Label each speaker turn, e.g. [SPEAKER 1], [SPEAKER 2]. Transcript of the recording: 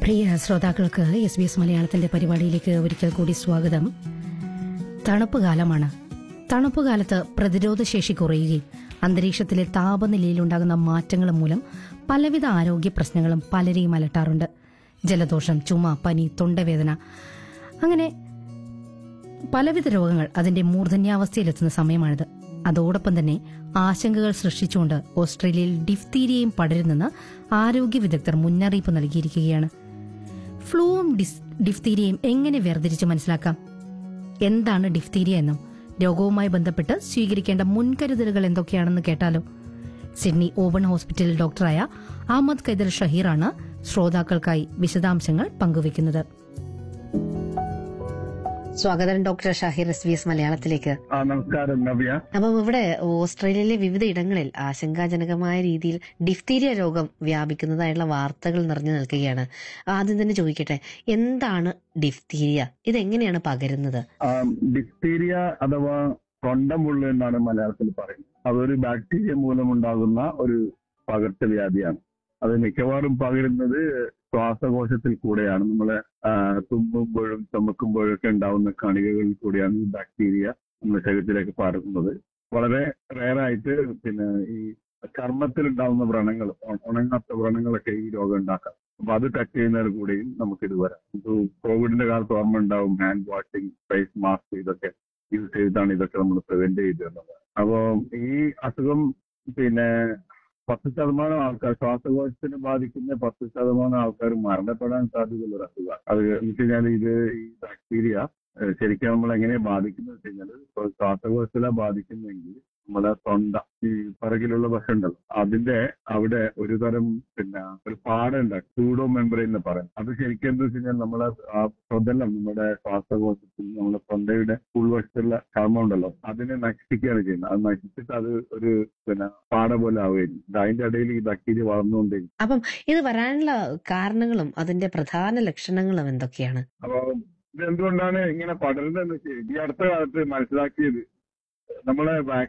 [SPEAKER 1] പ്രിയ ശ്രോതാക്കൾക്ക് S B S മലയാളത്തിന്റെ പരിപാടിയിലേക്ക് ഒരിക്കൽ കൂടി സ്വാഗതം തണുപ്പ് കാലമാണ് തണുപ്പ് കാലത്ത് പ്രതിരോധശേഷി കുറയുകയും അന്തരീക്ഷത്തിലെ താപനിലയിലുണ്ടാകുന്ന മാറ്റങ്ങൾ മൂലം പലവിധ ആരോഗ്യ പ്രശ്നങ്ങളും പലരെയും അലട്ടാറുണ്ട് ജലദോഷം ചുമ പനി തൊണ്ടവേദന അങ്ങനെ പലവിധ രോഗങ്ങൾ അതിന്റെ മൂർധന്യാവസ്ഥയിലെത്തുന്ന സമയമാണിത് അതോടൊപ്പം തന്നെ ആശങ്കകൾ സൃഷ്ടിച്ചുകൊണ്ട് ഓസ്ട്രേലിയയിൽ ഡിഫ്തീരിയയും പടരുന്നെന്ന് ആരോഗ്യ വിദഗ്ധർ മുന്നറിയിപ്പ് നൽകിയിരിക്കുകയാണ് ഫ്ലൂവും ഡിസ് ഡിഫ്തീരിയയും എങ്ങനെ വേർതിരിച്ച് മനസ്സിലാക്കാം എന്താണ് ഡിഫ്തീരിയ എന്നും രോഗവുമായി ബന്ധപ്പെട്ട് സ്വീകരിക്കേണ്ട മുൻകരുതലുകൾ എന്തൊക്കെയാണെന്ന് കേട്ടാലോ സിഡ്നി ഓവൺ ഹോസ്പിറ്റൽ ഡോക്ടറായ അഹമ്മദ് കൈദർ ഷഹീറാണ് ശ്രോതാക്കൾക്കായി വിശദാംശങ്ങൾ പങ്കുവയ്ക്കുന്നത് സ്വാഗതം doctor Shaheer S B S മലയാളത്തിലേക്ക്
[SPEAKER 2] ആ നമസ്കാരം നവ്യ
[SPEAKER 1] അപ്പം ഇവിടെ ഓസ്ട്രേലിയയിലെ വിവിധ ഇടങ്ങളിൽ ആശങ്കാജനകമായ രീതിയിൽ ഡിഫ്തീരിയ രോഗം വ്യാപിക്കുന്നതായുള്ള വാർത്തകൾ നിറഞ്ഞു നിൽക്കുകയാണ് ആദ്യം തന്നെ ചോദിക്കട്ടെ എന്താണ് ഡിഫ്തീരിയ ഇതെങ്ങനെയാണ് പകരുന്നത്
[SPEAKER 2] ആ, ഡിഫ്തീരിയ അഥവാ തൊണ്ടമുള്ളു എന്നാണ് മലയാളത്തിൽ പറയുന്നത് അതൊരു ബാക്ടീരിയ മൂലമുണ്ടാകുന്ന ഒരു പകർച്ചവ്യാധിയാണ് അത് മിക്കവാറും പകരുന്നത് ശ്വാസകോശത്തിൽ കൂടെയാണ് നമ്മളെ ആ, തുമ്മുമ്പോഴും ചുമക്കുമ്പോഴും ഒക്കെ ഉണ്ടാവുന്ന കണികകളിൽ കൂടെയാണ് ഈ ബാക്ടീരിയ നമ്മുടെ ശരീരത്തിലേക്ക് പകരുന്നത് വളരെ റയറായിട്ട് പിന്നെ ഈ ചർമ്മത്തിൽ ഉണ്ടാവുന്ന വ്രണങ്ങൾ ഉ- ഉണങ്ങാത്ത വ്രണങ്ങളൊക്കെ ഈ രോഗം ഉണ്ടാക്കാം അപ്പൊ അത് ടച്ച് ചെയ്യുന്നതിൽ കൂടെയും നമുക്കിത് വരാം ഇപ്പൊ കോവിഡിന്റെ കാലത്ത് ഓർമ്മ ഉണ്ടാവും ഹാൻഡ് വാഷിംഗ് ഫേസ് മാസ്ക് ഇതൊക്കെ യൂസ് ചെയ്തിട്ടാണ് ഇതൊക്കെ നമ്മൾ പ്രിവെന്റ് ചെയ്തിരുന്നത് അപ്പോ ഈ അസുഖം പിന്നെ പത്ത് ശതമാനം ആൾക്കാർ ശ്വാസകോശത്തിനെ ബാധിക്കുന്ന പത്ത് ശതമാനം ആൾക്കാർ മരണപ്പെടാൻ സാധ്യതയുള്ള ഒരു അസുഖമാണ് അത് എന്ന് വെച്ച് കഴിഞ്ഞാൽ ഇത് ഈ ബാക്ടീരിയ ഏഹ് ശരിക്കും നമ്മൾ എങ്ങനെയാ ബാധിക്കുന്നത് വെച്ച് കഴിഞ്ഞാൽ ഇപ്പൊ ശ്വാസകോശത്തിലെ ബാധിക്കുന്നെങ്കിൽ നമ്മുടെ തൊണ്ട ഈ പിറകിലുള്ള വശം ഉണ്ടല്ലോ അതിന്റെ അവിടെ ഒരു തരം പിന്നെ ഒരു പാടുണ്ട് സൂഡോ മെമ്പറൈൻ എന്ന് പറയും അത് ശരിക്കും എന്താ വെച്ച് കഴിഞ്ഞാൽ നമ്മളെ ആ പ്രതലം നമ്മുടെ ശ്വാസകോശത്തിൽ നമ്മുടെ തൊണ്ടയുടെ ഉൾവശത്തുള്ള ചർമ്മം ഉണ്ടല്ലോ അതിനെ നശിപ്പിക്കുകയാണ് ചെയ്യുന്നത് അത് നശിച്ചിട്ട് അത് ഒരു പിന്നെ പാട പോലെ ആവുകയും അതിന്റെ ഇടയിൽ ഈ ബാക്ടീരിയ വളർന്നുകൊണ്ടേയിരിക്കും
[SPEAKER 1] അപ്പം ഇത് വരാനുള്ള കാരണങ്ങളും അതിന്റെ പ്രധാന ലക്ഷണങ്ങളും എന്തൊക്കെയാണ്
[SPEAKER 2] അപ്പൊ ഇത് എന്തുകൊണ്ടാണ് ഇങ്ങനെ പടരുന്നതെന്ന് വെച്ചാൽ ഈ അടുത്ത കാലത്ത് മനസ്സിലാക്കിയത് നമ്മളെ